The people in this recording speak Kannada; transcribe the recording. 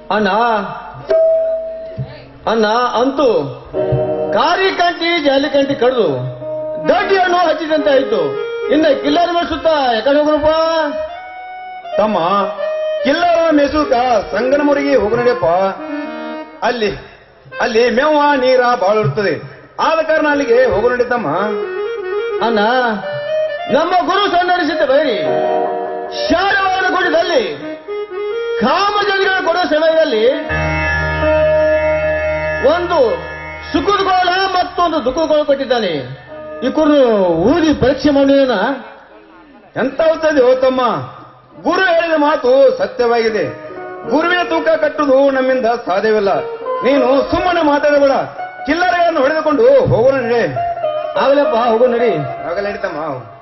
ಅಣ್ಣ ಅಣ್ಣ ಅಂತೂ ಕಾರಿಕಂಟಿ ಜಾಲಿಕಂಟಿ ಕಡ್ದು ದಡ್ಡಿ ಹಣ್ಣು ಹಚ್ಚಿದಂತೆ ಆಯ್ತು ಇನ್ನ ಕಿಲ್ಲರ್ ಸುತ್ತ ಯಾಕಡೆ ಹೋಗ್ರಪ್ಪ ತಮ್ಮ ಕಿಲ್ಲರ ಮೇಸೂಕ ಸಂಗನಮುರಿಗೆ ಹೋಗು ನಡೆಯಪ್ಪ ಅಲ್ಲಿ ಅಲ್ಲಿ ಮೇವ ನೀರ ಬಾಳ ಇರ್ತದೆ ಆದ ಕಾರಣ ಅಲ್ಲಿಗೆ ಹೋಗು ನಡಿ ತಮ್ಮ ಅಣ್ಣ ನಮ್ಮ ಗುರು ಸಂದರ್ಶಿತ ಬೈರಿ ಶಾರವಾದ ಗುಡಿದಲ್ಲಿ ಕಾಮಜನಿಗಳ ಕೊಡೋ ಸಮಯದಲ್ಲಿ ಒಂದು ಸುಖದ ಗೋಳ ಮತ್ತೊಂದು ದುಃಖದ ಗೋಳ ಕೊಟ್ಟಿದ್ದಾನೆ ಇಕ್ಕರು ಊದಿ ಪರೀಕ್ಷೆ ಮಾಡಿದ ಎಂತ ಹೋಗ್ತದೆ ಓ ತಮ್ಮ ಗುರು ಹೇಳಿದ ಮಾತು ಸತ್ಯವಾಗಿದೆ ಗುರುವಿನ ತೂಕ ಕಟ್ಟುವುದು ನಮ್ಮಿಂದ ಸಾಧ್ಯವಿಲ್ಲ ನೀನು ಸುಮ್ಮನೆ ಮಾತಾಡಬೇಡ ಕಿಲ್ಲರೆಯನ್ನು ಹೊಡೆದುಕೊಂಡು ಹೋಗೋಣ ನಡೆ ಆಗಲಪ್ಪ ಹೋಗು ನಡಿ ಆಗಲ್ಲ ನಡೀತಮ್ಮ